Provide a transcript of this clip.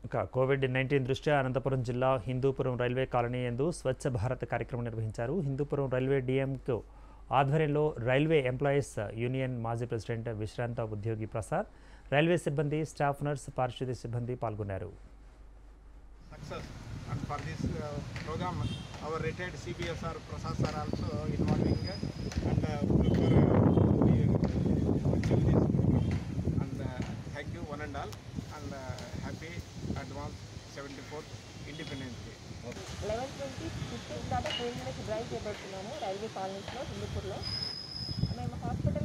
ఇక Covid nineteen దృష్ట్యా అనంతపురం జిల్లా హిందూపురం రైల్వే కాలనీ యందు స్వచ్ఛ భారత్ కార్యక్రమం నిర్వహించారు హిందూపురం రైల్వే డిఎంకు ఆధ్వర్యంలో రైల్వే ఎంప్లాయీస్ యూనియన్ మాజీ ప్రెసిడెంట్ విశ్రాంత ఉద్యోగి ప్రసాద్ రైల్వే సిబ్బంది స్టాఫ్ నర్స్ పారిశుద్ధ్య సిబ్బంది పాల్గొన్నారు success. And for this uh, program, our retired CBSR Prasad sir also involving uh, and uh, look for uh, we, uh, achieve this program. And uh, thank you one and all and uh, happy advance 74th Independence Day. Eleven twenty fifteen దాకా train మీద drive చేయబడుతున్నాను railway కాలనీస్లో హిందూపూర్లో మేము hospital